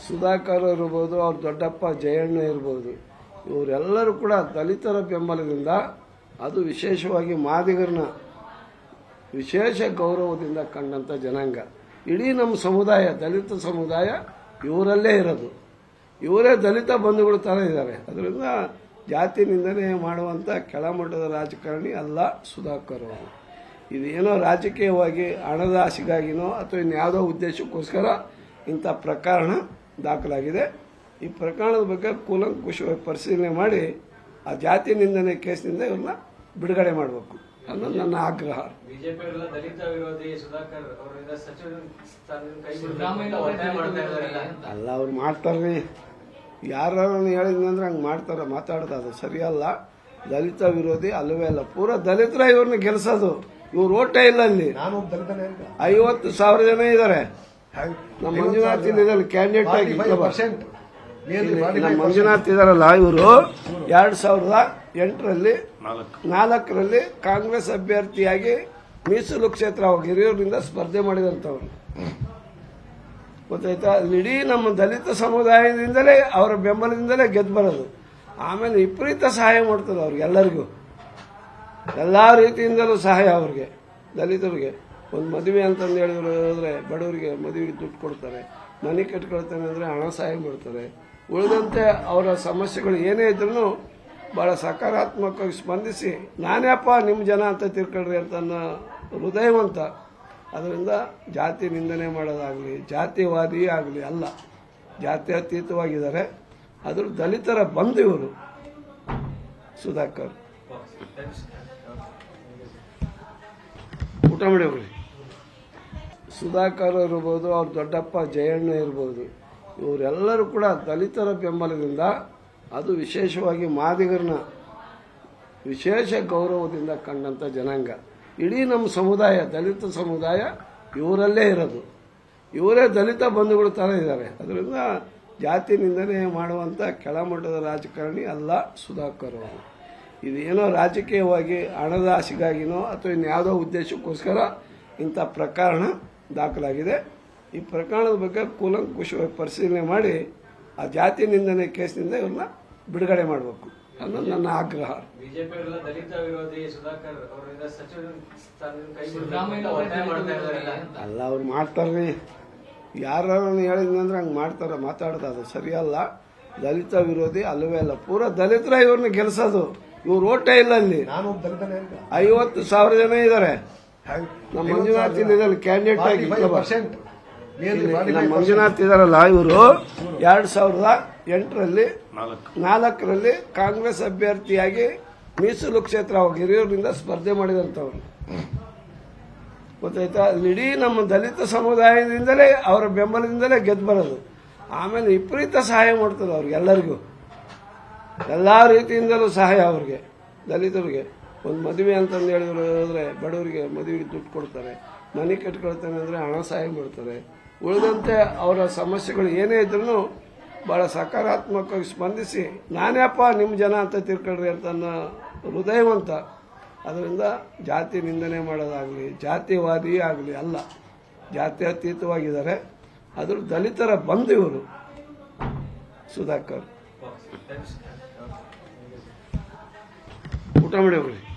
ಸುಧಾಕರ್ ಇರ್ಬೋದು ಅವ್ರ ದೊಡ್ಡಪ್ಪ ಜಯಣ್ಣ ಇರ್ಬೋದು ಇವರೆಲ್ಲರೂ ಕೂಡ ದಲಿತರ ಬೆಂಬಲದಿಂದ ಅದು ವಿಶೇಷವಾಗಿ ಮಾದಿಗರನ್ನ ವಿಶೇಷ ಗೌರವದಿಂದ ಕಂಡಂಥ ಜನಾಂಗ ಇಡೀ ನಮ್ಮ ಸಮುದಾಯ ದಲಿತ ಸಮುದಾಯ ಇವರಲ್ಲೇ ಇರೋದು ಇವರೇ ದಲಿತ ಬಂಧುಗಳು ಥರ ಇದ್ದಾರೆ ಅದರಿಂದ ಜಾತಿ ನಿಂದನೆ ಮಾಡುವಂಥ ಕೆಳಮಟ್ಟದ ರಾಜಕಾರಣಿ ಅಲ್ಲ ಸುಧಾಕರ್ ಅವರು ಇದೇನೋ ರಾಜಕೀಯವಾಗಿ ಹಣದ ಆಸೆಗಾಗಿನೋ ಅಥವಾ ಇನ್ಯಾವುದೋ ಉದ್ದೇಶಕ್ಕೋಸ್ಕರ ಇಂಥ ಪ್ರಕರಣ ದಾಖಲಾಗಿದೆ ಈ ಪ್ರಕರಣದ ಬಗ್ಗೆ ಕೂಲಂಕುಷವಾಗಿ ಪರಿಶೀಲನೆ ಮಾಡಿ ಆ ಜಾತಿ ನಿಂದನೆ ಕೇಸ್ನಿಂದ ಇವ್ರನ್ನ ಬಿಡುಗಡೆ ಮಾಡಬೇಕು ಅನ್ನೋದು ನನ್ನ ಆಗ್ರಹ ಬಿಜೆಪಿಯವರೆಲ್ಲ ದಲಿತ ವಿರೋಧಿ ಸುಧಾಕರ್ ಅವರಿಂದ ಸಚಿವ ಸ್ಥಾನದಿಂದ ಕೈ ಸಿದ್ದರಾಮಯ್ಯ ಒತ್ತಾಯ ಮಾಡ್ತಾ ಇದ್ದಾರೆ ಅಲ್ಲ ಅವ್ರು ಮಾಡ್ತಾರ್ರಿ ಯಾರನ್ನ ಹೇಳಿದ್ನಿ ಅಂದ್ರೆ ಹಂಗೆ ಮಾಡ್ತಾರೆ ಮಾತಾಡೋದು ಅದು ಸರಿಯಲ್ಲ ದಲಿತ ವಿರೋಧಿ ಅಲ್ಲವೇ ಅಲ್ಲ ಪೂರ ದಲಿತರ ಇವ್ರನ್ನ ಗೆಲ್ಸೋದು ಇವ್ರು ಓಟೇ ಇಲ್ಲ ಅಲ್ಲಿ ನಾನು ಒಬ್ಬ ದಲಿತನೇ ಅಂತ ಐವತ್ತು ಸಾವಿರ ಜನ ಇದ್ದಾರೆ ನಮ್ಮ ಮಂಜುನಾಥ್ ಇಲ್ಲಿ ಕ್ಯಾಂಡಿಡೇಟ್ ಆಗಿ ಇಲ್ಲವ? ಪರ್ಸೆಂಟ್ ಇಲ್ಲಿ ನಮ್ಮ ಮಂಜುನಾಥ್ ಇದಾರಲ್ಲ ಇವರು ಎರಡ್ ಸಾವಿರದ ಎಂಟರಲ್ಲಿ ನಾಲ್ಕರಲ್ಲಿ ಕಾಂಗ್ರೆಸ್ ಅಭ್ಯರ್ಥಿಯಾಗಿ ಮೀಸಲು ಕ್ಷೇತ್ರ ಹಿರಿಯೂರಿನಿಂದ ಸ್ಪರ್ಧೆ ಮಾಡಿದಂಥವ್ರು ಗೊತ್ತಾಯ್ತಾ ಅಲ್ಲಿ ಇಡೀ ನಮ್ಮ ದಲಿತ ಸಮುದಾಯದಿಂದಲೇ ಅವರ ಬೆಂಬಲದಿಂದಲೇ ಗೆದ್ದು ಬರೋದು ಆಮೇಲೆ ವಿಪರೀತ ಸಹಾಯ ಮಾಡ್ತದೆ ಅವ್ರಿಗೆ ಎಲ್ಲರಿಗೂ ಎಲ್ಲ ರೀತಿಯಿಂದಲೂ ಸಹಾಯ ಅವ್ರಿಗೆ ದಲಿತರಿಗೆ ಒಂದು ಮದುವೆ ಅಂತಂದು ಹೇಳಿದ್ರು ಅಂದರೆ ಬಡವರಿಗೆ ಮದುವೆಗೆ ದುಡ್ಡು ಕೊಡ್ತಾರೆ ಮನೆ ಕಟ್ಕೊಳ್ತಾನೆ ಅಂದರೆ ಹಣ ಸಹಾಯ ಮಾಡ್ತಾರೆ ಉಳಿದಂತೆ ಅವರ ಸಮಸ್ಯೆಗಳು ಏನೇ ಇದ್ರೂ ಭಾಳ ಸಕಾರಾತ್ಮಕವಾಗಿ ಸ್ಪಂದಿಸಿ ನಾನ್ಯಾಪ ನಿಮ್ಮ ಜನ ಅಂತ ತಿಳ್ಕೊಳ್ರಿ ಅಂತ ಅನ್ನೋ ಹೃದಯವಂತ ಅದರಿಂದ ಜಾತಿ ನಿಂದನೆ ಮಾಡೋದಾಗಲಿ ಜಾತಿವಾದಿ ಆಗಲಿ ಅಲ್ಲ ಜಾತಿ ಅತೀತವಾಗಿದ್ದಾರೆ ಅದ್ರ ದಲಿತರ ಬಂಧು ಇವರು ಸುಧಾಕರ್ ಊಟ ಮಾಡಿ ಹೋಗ್ರಿ ಸುಧಾಕರ್ ಇರ್ಬೋದು ಅವ್ರ ದೊಡ್ಡಪ್ಪ ಜಯಣ್ಣ ಇರ್ಬೋದು ಇವರೆಲ್ಲರೂ ಕೂಡ ದಲಿತರ ಬೆಂಬಲದಿಂದ ಅದು ವಿಶೇಷವಾಗಿ ಮಾದಿಗರನ್ನ ವಿಶೇಷ ಗೌರವದಿಂದ ಕಂಡಂಥ ಜನಾಂಗ ಇಡೀ ನಮ್ಮ ಸಮುದಾಯ ದಲಿತ ಸಮುದಾಯ ಇವರಲ್ಲೇ ಇರೋದು ಇವರೇ ದಲಿತ ಬಂಧುಗಳು ಥರ ಇದ್ದಾರೆ ಅದರಿಂದ ಜಾತಿ ನಿಂದನೆ ಮಾಡುವಂಥ ಕೆಳಮಟ್ಟದ ರಾಜಕಾರಣಿ ಅಲ್ಲ ಸುಧಾಕರ್ ಅವರು ಇದೇನೋ ರಾಜಕೀಯವಾಗಿ ಹಣದ ಆಸೆಗಾಗಿನೋ ಅಥವಾ ಇನ್ಯಾವುದೋ ಉದ್ದೇಶಕ್ಕೋಸ್ಕರ ಇಂಥ ಪ್ರಕರಣ ದಾಖಲಾಗಿದೆ ಈ ಪ್ರಕರಣದ ಬಗ್ಗೆ ಕೂಲಂಕುಷವಾಗಿ ಪರಿಶೀಲನೆ ಮಾಡಿ ಆ ಜಾತಿ ನಿಂದನೆ ಕೇಸ್ನಿಂದ ಇವ್ರನ್ನ ಬಿಡುಗಡೆ ಮಾಡಬೇಕು ಅನ್ನೋದು ನನ್ನ ಆಗ್ರಹ ಬಿಜೆಪಿಯವರೆಲ್ಲ ದಲಿತ ವಿರೋಧಿ ಸುಧಾಕರ್ ಅವರಿಂದ ಸಚಿವ ಸ್ಥಾನದಿಂದ ಕೈ ಸಿದ್ದರಾಮಯ್ಯ ಒತ್ತಾಯ ಮಾಡ್ತಾ ಇದ್ದಾರೆ ಅಲ್ಲ ಅವ್ರು ಮಾಡ್ತಾರ್ರಿ ಯಾರನ್ನ ಹೇಳಿದ್ನಿ ಅಂದ್ರೆ ಹಂಗೆ ಮಾಡ್ತಾರೆ ಮಾತಾಡೋದು ಅದು ಸರಿಯಲ್ಲ ದಲಿತ ವಿರೋಧಿ ಅಲ್ಲವೇ ಅಲ್ಲ ಪೂರ ದಲಿತರ ಇವ್ರನ್ನ ಗೆಲ್ಸೋದು ಇವ್ರು ಓಟೇ ಇಲ್ಲ ಅಲ್ಲಿ ನಾನು ಒಬ್ಬ ದಲಿತನೇ ಅಂತ ಐವತ್ತು ಸಾವಿರ ಜನ ಇದ್ದಾರೆ ನಮ್ಮ ಮಂಜುನಾಥ್ ಇಲ್ಲಿ ಕ್ಯಾಂಡಿಡೇಟ್ ಆಗಿ ಇಲ್ಲವ? ಪರ್ಸೆಂಟ್ ಇಲ್ಲಿ ನಮ್ಮ ಮಂಜುನಾಥ್ ಇದಾರಲ್ಲ ಇವರು ಎರಡ್ ಸಾವಿರದ ಎಂಟರಲ್ಲಿ ನಾಲ್ಕರಲ್ಲಿ ಕಾಂಗ್ರೆಸ್ ಅಭ್ಯರ್ಥಿಯಾಗಿ ಮೀಸಲು ಕ್ಷೇತ್ರ ಹಿರಿಯೂರಿನಿಂದ ಸ್ಪರ್ಧೆ ಮಾಡಿದಂಥವ್ರು ಗೊತ್ತಾಯ್ತಾ ಅಲ್ಲಿ ಇಡೀ ನಮ್ಮ ದಲಿತ ಸಮುದಾಯದಿಂದಲೇ ಅವರ ಬೆಂಬಲದಿಂದಲೇ ಗೆದ್ದು ಬರೋದು ಆಮೇಲೆ ವಿಪರೀತ ಸಹಾಯ ಮಾಡ್ತದೆ ಅವ್ರಿಗೆ ಎಲ್ಲರಿಗೂ ಎಲ್ಲ ರೀತಿಯಿಂದಲೂ ಸಹಾಯ ಅವ್ರಿಗೆ ದಲಿತರಿಗೆ ಒಂದು ಮದುವೆ ಅಂತಂದು ಹೇಳಿದ್ರು ಅಂದರೆ ಬಡವರಿಗೆ ಮದುವೆಗೆ ದುಡ್ಡು ಕೊಡ್ತಾರೆ ಮನೆ ಕಟ್ಕೊಳ್ತಾನೆ ಅಂದರೆ ಹಣ ಸಹಾಯ ಮಾಡ್ತಾರೆ ಉಳಿದಂತೆ ಅವರ ಸಮಸ್ಯೆಗಳು ಏನೇ ಇದ್ರೂ ಭಾಳ ಸಕಾರಾತ್ಮಕವಾಗಿ ಸ್ಪಂದಿಸಿ ನಾನ್ಯಾಪ ನಿಮ್ಮ ಜನ ಅಂತ ತಿಳ್ಕೊಳ್ರಿ ಅಂತ ಅನ್ನೋ ಹೃದಯವಂತ ಅದರಿಂದ ಜಾತಿ ನಿಂದನೆ ಮಾಡೋದಾಗಲಿ ಜಾತಿವಾದಿ ಆಗಲಿ ಅಲ್ಲ ಜಾತಿ ಅತೀತವಾಗಿದ್ದಾರೆ ಅದ್ರ ದಲಿತರ ಬಂಧು ಇವರು ಸುಧಾಕರ್ ಊಟ ಮಾಡಿ ಹೋಗ್ರಿ